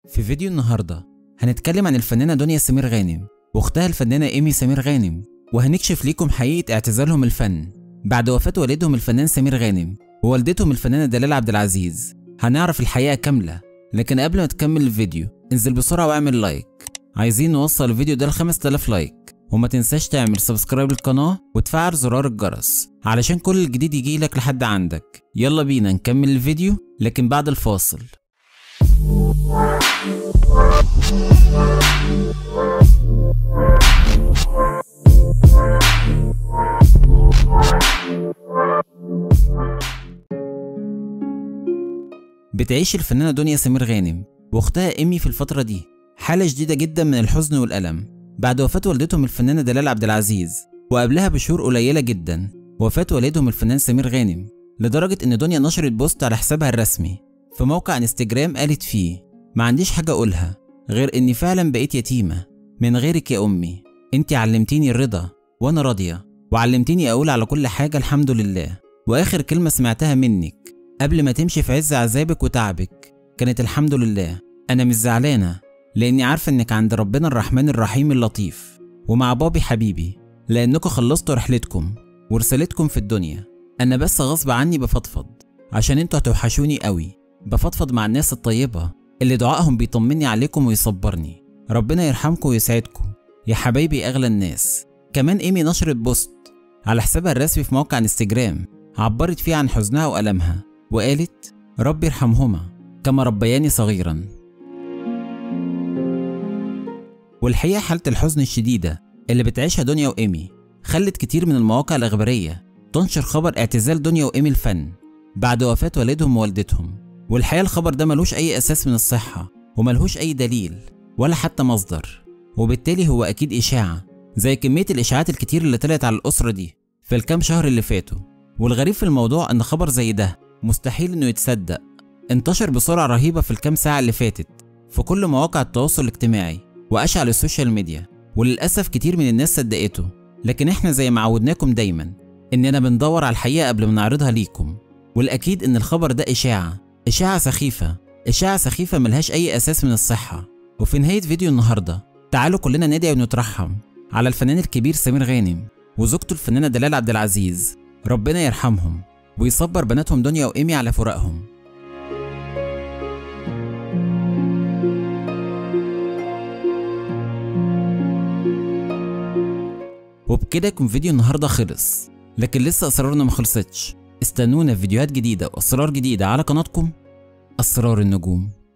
في فيديو النهاردة هنتكلم عن الفنانة دنيا سمير غانم واختها الفنانة إيمي سمير غانم وهنكشف ليكم حقيقة اعتزالهم الفن بعد وفاة والدهم الفنان سمير غانم ووالدتهم الفنانة دلال عبد العزيز هنعرف الحقيقة كاملة لكن قبل ما تكمل الفيديو انزل بسرعة واعمل لايك عايزين نوصل الفيديو ده ل 5000 لايك وما تنساش تعمل سبسكرايب للقناة وتفعل زرار الجرس علشان كل الجديد يجيلك لحد عندك يلا بينا نكمل الفيديو لكن بعد الفاصل بتعيش الفنانة دنيا سمير غانم واختها إيمي في الفترة دي حالة شديدة جدا من الحزن والألم بعد وفاة والدتهم الفنانة دلال عبد العزيز وقبلها بشهور قليلة جدا وفاة والدهم الفنان سمير غانم لدرجة إن دنيا نشرت بوست على حسابها الرسمي في موقع انستجرام قالت فيه ما عنديش حاجة أقولها غير إني فعلا بقيت يتيمة من غيرك يا أمي أنت علمتيني الرضا وأنا راضية وعلمتيني أقول على كل حاجة الحمد لله وآخر كلمة سمعتها منك قبل ما تمشي في عز عذابك وتعبك كانت الحمد لله أنا مش زعلانة لأني عارفة إنك عند ربنا الرحمن الرحيم اللطيف ومع بابي حبيبي لأنكم خلصتوا رحلتكم ورسالتكم في الدنيا أنا بس غصب عني بفضفض عشان انتوا هتوحشوني قوي بفضفض مع الناس الطيبة اللي دعائهم بيطمني عليكم ويصبرني ربنا يرحمكم ويسعدكم يا حبايبي أغلى الناس كمان إيمي نشرت بوست على حسابها الرسمي في موقع انستجرام عبرت فيه عن حزنها وألمها وقالت رب يرحمهما كما ربياني صغيرا والحقيقة حالة الحزن الشديدة اللي بتعيشها دنيا وإيمي خلت كتير من المواقع الإخبارية تنشر خبر اعتزال دنيا وإيمي الفن بعد وفاة والدهم ووالدتهم والحقيقة الخبر ده ملوش أي أساس من الصحة وملهوش أي دليل ولا حتى مصدر وبالتالي هو أكيد إشاعة زي كمية الإشاعات الكتير اللي طلعت على الأسرة دي في الكام شهر اللي فاتوا والغريب في الموضوع إن خبر زي ده مستحيل إنه يتصدق انتشر بسرعة رهيبة في الكام ساعة اللي فاتت في كل مواقع التواصل الاجتماعي وأشعل السوشيال ميديا وللأسف كتير من الناس صدقته لكن احنا زي ما عودناكم دايما إننا بندور على الحقيقة قبل ما نعرضها ليكم والأكيد إن الخبر ده إشاعة إشاعة سخيفة إشاعة سخيفة ملهاش أي أساس من الصحة وفي نهاية فيديو النهاردة تعالوا كلنا ندعي ونترحم على الفنان الكبير سمير غانم وزوجته الفنانة دلال عبد العزيز ربنا يرحمهم ويصبر بناتهم دنيا وإيمي على فراقهم وبكده يكون فيديو النهاردة خلص لكن لسه أسرارنا ما خلصتش استنونا في فيديوهات جديدة وأسرار جديدة على قناتكم أسرار النجوم